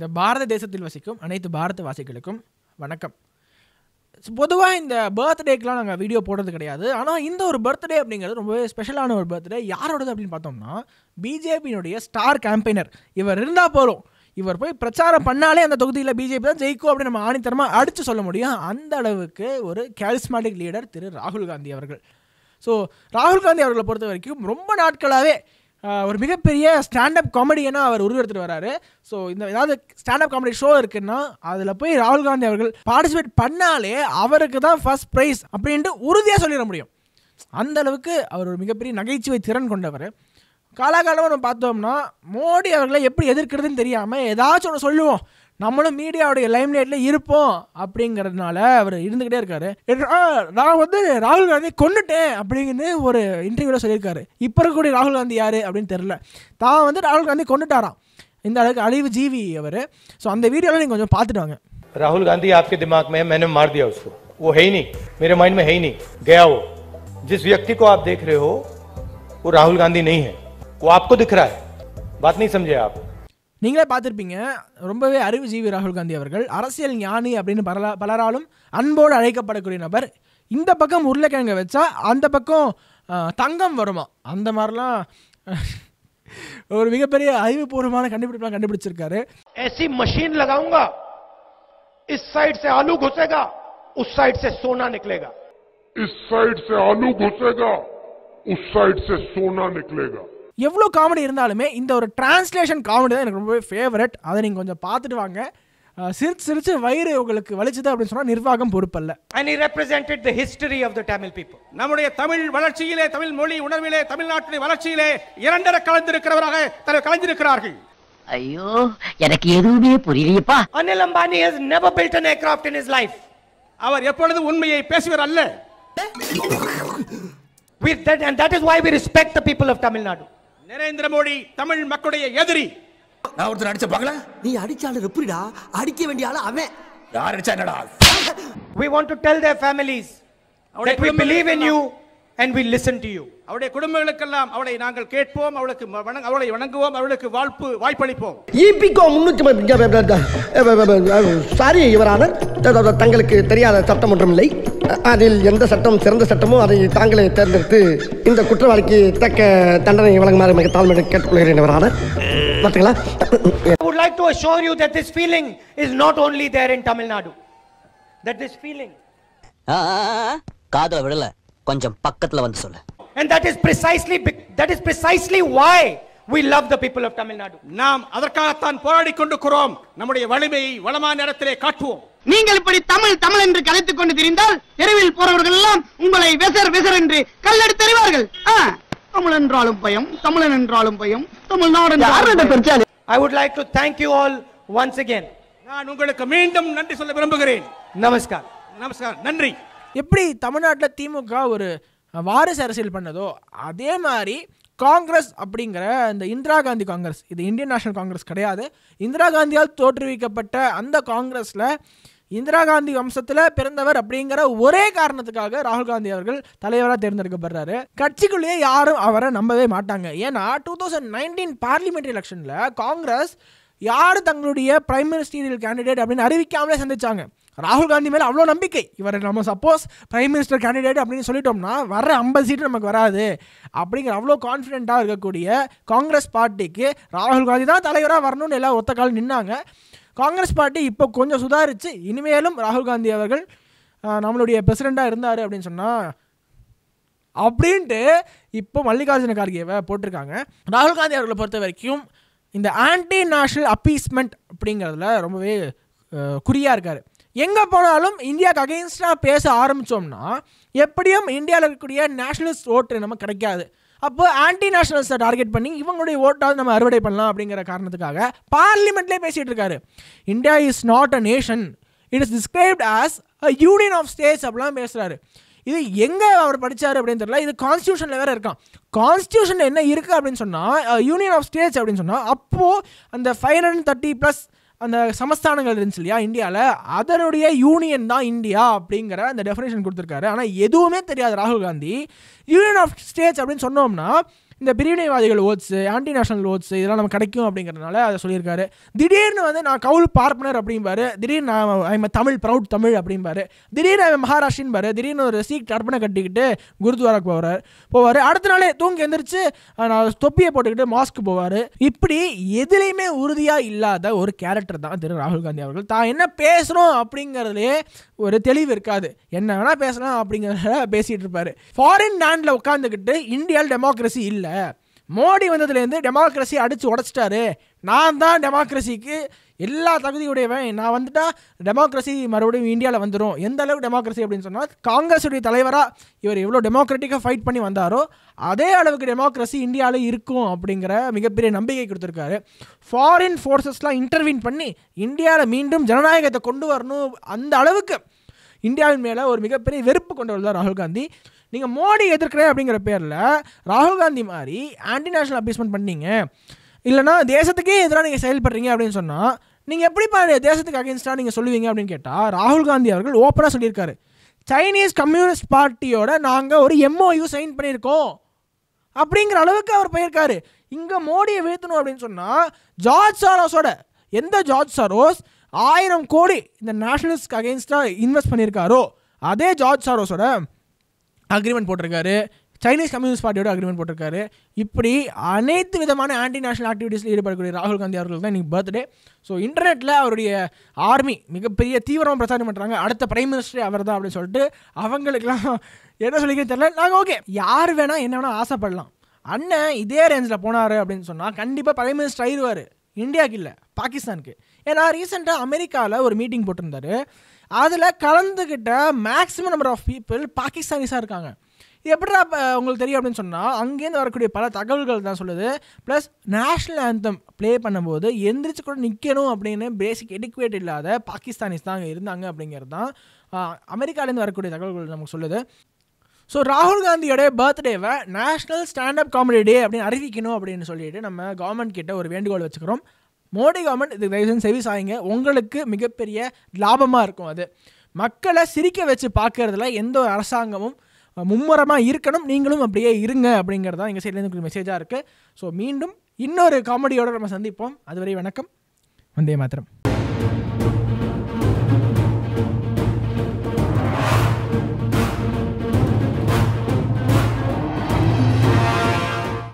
இந்த பாரத தேசத்தில் வசிக்கும் அனைத்து பாரத வாசிகளுக்கும் வணக்கம் பொதுவாக இந்த பர்த்டேக்கெலாம் நாங்கள் வீடியோ போடுறது கிடையாது ஆனால் இந்த ஒரு பர்த்டே அப்படிங்கிறது ரொம்பவே ஸ்பெஷலான ஒரு பர்த்டே யாரோடது அப்படின்னு பார்த்தோம்னா பிஜேபியினுடைய ஸ்டார் கேம்பெயினர் இவர் இருந்தால் போதும் இவர் போய் பிரச்சாரம் பண்ணாலே அந்த தொகுதியில் பிஜேபி தான் ஜெயிக்கும் அப்படின்னு நம்ம ஆணித்தரமாக அடித்து சொல்ல முடியும் அந்த அளவுக்கு ஒரு கேரிஸ்மாட்டிக் லீடர் திரு ராகுல் காந்தி அவர்கள் ஸோ ராகுல் காந்தி அவர்களை பொறுத்த வரைக்கும் ரொம்ப நாட்களாகவே ஆஹ், ஒரு மிகப்பெரிய ஸ்டாண்டப் காமெடியனாக அவர் உருவெடுத்துட்டு வராரு ஸோ இந்த ஏதாவது ஸ்டாண்டப் காமெடி ஷோ இருக்குன்னா அதில் போய் ராகுல் காந்தி அவர்கள் பார்ட்டிசிபேட் பண்ணாலே அவருக்கு தான் ஃபர்ஸ்ட் ப்ரைஸ் அப்படின்ட்டு உறுதியாக சொல்லிட முடியும் அந்த அளவுக்கு அவர் ஒரு மிகப்பெரிய நகைச்சுவை திறன் கொண்டவர் காலாகாலமாக நம்ம பார்த்தோம்னா மோடி அவர்களை எப்படி எதிர்க்கிறதுன்னு தெரியாமல் ஏதாச்சும் ஒன்று சொல்லுவோம் நம்மளும் மீடியாவுடைய லைம்லைட்டில் இருப்போம் அப்படிங்கிறதுனால அவர் இருந்துக்கிட்டே இருக்காரு ஆ, நான் வந்து ராகுல் காந்தி கொண்டுட்டேன் அப்படின்னு ஒரு இன்டர்வியூவில் சொல்லியிருக்காரு இப்போ இருக்கக்கூடிய ராகுல் காந்தி யார் அப்படின்னு தெரில தான் வந்து ராகுல் காந்தி கொண்டுட்டாராம் இந்த அளவுக்கு அழிவு ஜீவி அவர் ஸோ அந்த வீடியோவில் நீங்கள் கொஞ்சம் பார்த்துட்டு வாங்க राहुल गांधी आपके दिमाग में है मैंने मार दिया उसको वो है ही नहीं मेरे माइंड में है ही नहीं गया वो जिस व्यक्ति को आप देख रहे हो वो राहुल गांधी नहीं है वो आपको दिख रहा है बात नहीं समझे आप நீங்களே பார்த்துருப்பீங்க ரொம்பவே அறிவு ஜீவி ராகுல் காந்தி அவர்கள் அரசியல் ஞானி அப்படின்னு பல பலராலும் அன்போடு அழைக்கப்படக்கூடிய நபர் இந்த பக்கம் உருளைக்கிழங்க வச்சா அந்த பக்கம் ஆஹ், தங்கம் வருமா அந்த மாதிரிலாம் ஒரு மிகப்பெரிய அறிவுபூர்வமான கண்டுபிடிப்புலாம் கண்டுபிடிச்சிருக்காரு ऐसी मशीन लगाऊंगा इस साइड से आलू घुसेगा उस साइड से सोना निकलेगा इस साइड से आलू घुसेगा उस साइड से सोना निकलेगा எவ்வளோ காமெடி இருந்தாலுமே இந்த ஒரு டிரான்ஸ்லேஷன் காமெடி தான் எனக்கு ரொம்பவே ஃபேவரட் அதை நீங்கள் கொஞ்சம் பார்த்துட்டு வாங்க ஆஹ், சிரிச்சு சிரிச்சு வயிறு உங்களுக்கு வலிச்சுது அப்படின்னு சொன்னால் நிர்வாகம் பொறுப்பல்ல and he represented the history of the Tamil people. நம்முடைய தமிழ் வளர்ச்சியிலே தமிழ் மொழி உணர்விலே தமிழ்நாட்டின் வளர்ச்சியிலே இரண்டர கலந்திருக்கிறவராக தலைவர் கலந்திருக்கிறார்கள் ஐயோ எனக்கு எதுவுமே புரியலையப்பா Anil Ambani has never built an aircraft in his life. அவர் எப்பொழுதும் உண்மையை பேசுவர் அல்ல We, that, and that is why we respect the people of Tamil Nadu. Narendra Modi Tamil மக்களுடைய எதிரி நான் ஒருத்தர் அடிச்ச பார்க்கல நீ அடிச்சாலும் எப்படிடா அடிக்க வேண்டிய ஆளு அவன் யார் அடிச்சா என்னடா We want to tell their families that we believe in you and we listen to you. அவருடைய குடும்பங்களுக்கெல்லாம் அவளை நாங்கள் கேட்போம் அவளுக்கு வணங்க- அவளை வணங்குவோம் அவளுக்கு வாழ்ப்பு வாய்ப்பளிப்போம் இபிகோ முன்னூற்றி சாரி இவரான தங்களுக்கு தெரியாத சட்டம் ஒன்றும் இல்லை அதில் எந்த சட்டம் சிறந்த சட்டமோ அதை தாங்களே தேர்ந்தெடுத்து இந்த குற்றவாளிக்கு தக்க தண்டனை வழங்குமாறு மிக தாழ்மையை கேட்டுக்கொள்கிறேன் இவரான பார்த்தீங்களா I would like to assure you that this feeling is not only there in Tamil Nadu. That this feeling காதல விடல கொஞ்சம் பக்கத்துல வந்து சொல்லு and that is precisely bec- that is precisely why we love the people of Tamil Nadu. நாம் அதற்காகத்தான் போராடி கொண்டிருக்கிறோம் நம்முடைய வலிமையை வளமான இடத்திலே காட்டுவோம் நீங்கள் இப்படி தமிழ் தமிழ் என்று கலைத்துக் கொண்டு திரிந்தால் தெருவில் போறவர்கள் எல்லாம் உங்களை வெசர் வெசர் என்று கல்லெடுத்து தெரிவார்கள் தமிழ் என்றாலும் பயம் தமிழன் என்றாலும் பயம் தமிழ்நாடு என்றாலும் பயம். I would like to thank you all once again. நான் உங்களுக்கு மீண்டும் நன்றி சொல்ல விரும்புகிறேன் Namaskar. நமஸ்கார் நன்றி எப்படி தமிழ்நாட்டில் திமுக ஒரு வாரிசு அரசியல் பண்ணதோ அதே மாதிரி காங்கிரஸ் அப்படிங்கிற இந்த இந்திரா காந்தி காங்கிரஸ் இது இந்தியன் நேஷனல் காங்கிரஸ் கிடையாது இந்திரா காந்தியால் தோற்றுவிக்கப்பட்ட அந்த காங்கிரஸில் இந்திரா காந்தி வம்சத்தில் பிறந்தவர் அப்படிங்கிற ஒரே காரணத்துக்காக ராகுல் காந்தி அவர்கள் தலைவராக தேர்ந்தெடுக்கப்படுறாரு கட்சிக்குள்ளேயே யாரும் அவரை நம்பவே மாட்டாங்க ஏன்னா டூ தௌசண்ட் நைன்டீன் பார்லிமெண்ட்ரி எலெக்ஷனில் காங்கிரஸ் யார் தங்களுடைய பிரைம் மினிஸ்டீரியல் கேண்டிடேட் அப்படின்னு அறிவிக்காமலே சந்திச்சாங்க ராகுல் காந்தி மேலே அவ்வளோ நம்பிக்கை இவர் நம்ம சப்போஸ் பிரைம் மினிஸ்டர் கேண்டிடேட் அப்படின்னு சொல்லிட்டோம்னா வர ஐம்பது சீட்டு நமக்கு வராது அப்படிங்கிற அவ்வளோ கான்ஃபிடென்ட்டாக இருக்கக்கூடிய காங்கிரஸ் பார்ட்டிக்கு ராகுல் காந்தி தான் தலைவராக வரணும்னு எல்லாம் ஒத்த கால் நின்னாங்க காங்கிரஸ் பார்ட்டி இப்போ கொஞ்சம் சுதாரித்து இனிமேலும் ராகுல் காந்தி அவர்கள் ஆஹ், நம்மளுடைய பிரசிடெண்ட்டாக இருந்தார் அப்படின்னு சொன்னால் அப்படின்ட்டு இப்போ மல்லிகார்ஜுன கார்கேவை போட்டிருக்காங்க ராகுல் காந்தி அவர்களை பொறுத்த வரைக்கும் இந்த ஆன்டி நேஷனல் அப்பீஸ்மெண்ட் அப்படிங்கிறதுல ரொம்பவே அஹ், குறியா இருக்கார் எங்கே போனாலும் இந்தியாவுக்கு அகெயின்ஸ்டாக பேச ஆரம்பித்தோம்னா எப்படியும் இந்தியாவில் இருக்கக்கூடிய நேஷனலிஸ்ட் ஓட்டு நமக்கு கிடைக்காது அப்போ ஆன்டி நேஷனலிஸ்ட்டை டார்கெட் பண்ணி இவங்களுடைய ஓட்டாவது நம்ம அறுவடை பண்ணலாம் அப்படிங்கிற காரணத்துக்காக பார்லிமெண்ட்லேயே பேசிகிட்டு இருக்காரு India is not a nation it is described as a union of states அப்படிலாம் பேசுகிறாரு இது எங்கே அவர் படிச்சாரு அப்படின்னு தெரியல இது கான்ஸ்டியூஷனில் வேற இருக்கான் கான்ஸ்டியூஷனில் என்ன இருக்குது அப்படின்னு சொன்னால் யூனியன் ஆஃப் ஸ்டேட்ஸ் அப்படின்னு சொன்னால் அப்போது அந்த ஃபைவ் ஹண்ட்ரட் தேர்ட்டி ப்ளஸ் அந்த சமஸ்தானங்கள் இருந்துச்சு இல்லையா இந்தியாவில் அதனுடைய யூனியன் தான் இந்தியா அப்படிங்கிற அந்த டெஃபினேஷன் கொடுத்துருக்காரு ஆனால் எதுவுமே தெரியாது ராகுல் காந்தி யூனியன் ஆஃப் ஸ்டேட்ஸ் அப்படின்னு சொன்னோம்னா இந்த பிரிவினைவாதிகள் ஓட்ஸு ஆன்டி நேஷனல் ஓட்ஸ் இதெல்லாம் நமக்கு கிடைக்கும் அப்படிங்கிறதுனால அதை சொல்லியிருக்காரு திடீர்னு வந்து நான் கவுல் பார்ப்பனர் அப்படிம்பாரு திடீர்னு நான் ஐம் தமிழ் ப்ரௌட் தமிழ் அப்படிம்பாரு திடீர்னு அவன் மகாராஷ்டிரன்பாரு திடீர்னு ஒரு சீக் டர்பனை கட்டிக்கிட்டு குருத்வாராக்கு போவார் போவார் அடுத்த நாளே தூங்கி எந்திரிச்சு அஹ், நான் தொப்பியை போட்டுக்கிட்டு மாஸ்க்கு போவார் இப்படி எதுலேயுமே உறுதியாக இல்லாத ஒரு கேரக்டர் தான் திரு ராகுல் காந்தி அவர்கள் தான் என்ன பேசுகிறோம் அப்படிங்கிறதுலே ஒரு தெளிவு இருக்காது என்ன வேணால் பேசலாம் அப்படிங்கிறத பேசிகிட்டு இருப்பார் ஃபாரின் லேண்டில் உட்காந்துக்கிட்டு இந்தியாவில் டெமோக்ரஸி இல்லை மோடி வந்ததுலேருந்து டெமோக்ரஸி அடித்து உடச்சிட்டாரு நான் தான் டெமோக்ரஸிக்கு எல்லா தகுதியுடையவன் நான் வந்துட்டா டெமோக்ரஸி மறுபடியும் இந்தியாவில் வந்துடும் எந்த அளவுக்கு டெமோக்ரஸி அப்படின்னு சொன்னால் காங்கிரஸுடைய தலைவராக இவர் எவ்வளோ டெமோக்ராட்டிக்காக ஃபைட் பண்ணி வந்தாரோ அதே அளவுக்கு டெமோக்ரஸி இந்தியாவில் இருக்கும் அப்படிங்கிற மிகப்பெரிய நம்பிக்கை கொடுத்துருக்காரு ஃபாரின் ஃபோர்ஸஸ்லாம் இன்டர்வீன் பண்ணி இந்தியாவில் மீண்டும் ஜனநாயகத்தை கொண்டு வரணும் அந்த அளவுக்கு இந்தியாவின் மேலே ஒரு மிகப்பெரிய வெறுப்பு கொண்டவர் தான் ராகுல் காந்தி நீங்கள் மோடி எதிர்க்கிறேன் அப்படிங்கிற பேரில் ராகுல் காந்தி மாதிரி ஆன்டி நேஷனல் அபீஸ்மெண்ட் பண்ணீங்க இல்லைனா தேசத்துக்கே எதிராக நீங்கள் செயல்படுறீங்க அப்படின்னு சொன்னால் நீங்கள் எப்படிப்பா தேசத்துக்கு அகேன்ஸ்டாக நீங்கள் சொல்லுவீங்க அப்படின்னு கேட்டால் ராகுல் காந்தி அவர்கள் ஓப்பனாக சொல்லியிருக்காரு சைனீஸ் கம்யூனிஸ்ட் பார்ட்டியோட நாங்கள் ஒரு எம்ஓயு சைன் பண்ணியிருக்கோம் அப்படிங்கிற அளவுக்கு அவர் போயிருக்காரு இங்கே மோடியை வீழ்த்தணும் அப்படின்னு சொன்னால் ஜார்ஜ் சாரோஸோட எந்த ஜார்ஜ் சாரோஸ் ஆயிரம் கோடி இந்த நேஷனலிஸ்ட்க்கு அகேன்ஸ்டாக இன்வெஸ்ட் பண்ணியிருக்காரோ அதே ஜார்ஜ் சாரோஸோட அக்ரிமெண்ட் போட்டிருக்காரு சைனீஸ் கம்யூனிஸ்ட் பார்ட்டியோட அக்ரிமெண்ட் போட்டிருக்காரு இப்படி அனைத்து விதமான ஆன்டி நேஷனல் ஆக்டிவிட்டீஸில் ஈடுபடக்கூடிய ராகுல் காந்தி அவர்கள் தான் இன்றைக்கி பர்த்டே ஸோ இன்டர்நெட்டில் அவருடைய ஆர்மி மிகப்பெரிய தீவிரமாக பிரச்சாரம் பண்ணுறாங்க அடுத்த பிரைம் மினிஸ்டரே அவர் தான் அப்படின்னு சொல்லிட்டு அவங்களுக்குலாம் என்ன சொல்லிக்க தெரியல நாங்கள் ஓகே யார் வேணால் என்ன வேணால் ஆசைப்படலாம் அண்ணன் இதே ரேஞ்சில் போனார் அப்படின்னு சொன்னால் கண்டிப்பாக பிரைம் மினிஸ்டர் ஆயிடுவார் இந்தியாவுக்கு இல்லை பாகிஸ்தானுக்கு ஏன்னா ரீசெண்டாக அமெரிக்காவில் ஒரு மீட்டிங் போட்டிருந்தாரு அதில் கலந்துக்கிட்ட மேக்ஸிமம் நம்பர் ஆஃப் பீப்புள் பாகிஸ்தானிஸாக இருக்காங்க இது எப்படிடா இப்போ உங்களுக்கு தெரியும் அப்படின்னு சொன்னால் அங்கேருந்து வரக்கூடிய பல தகவல்கள் தான் சொல்லுது ப்ளஸ் நேஷ்னல் ஆந்தம் ப்ளே பண்ணும்போது எந்திரிச்சு கூட நிற்கணும் அப்படின்னு பேசிக் எடுக்குவேட் இல்லாத பாகிஸ்தானிஸ் தான் அங்கே இருந்தாங்க அப்படிங்கிறது தான் அமெரிக்காலேருந்து வரக்கூடிய தகவல்கள் நமக்கு சொல்லுது ஸோ ராகுல் காந்தியோட பர்த்டேவை நேஷ்னல் ஸ்டாண்டப் காமெடி டே அப்படின்னு அறிவிக்கணும் அப்படின்னு சொல்லிட்டு நம்ம கவர்மெண்ட் கிட்ட ஒரு வேண்டுகோள் வச்சுக்கிறோம் மோடி கவர்மெண்ட் இதுக்கு தயவுசெய்து செவி சாய்ங்க உங்களுக்கு மிகப்பெரிய லாபமாக இருக்கும் அது மக்களை சிரிக்க வச்சு பார்க்கறதுல எந்த ஒரு அரசாங்கமும் மும்முரமாக இருக்கணும் நீங்களும் அப்படியே இருங்க அப்படிங்கிறது தான் எங்கள் சைட்லேருந்து மெசேஜாக இருக்குது ஸோ மீண்டும் இன்னொரு காமெடியோட நம்ம சந்திப்போம் அதுவரை வணக்கம் வந்தே மாத்திரம்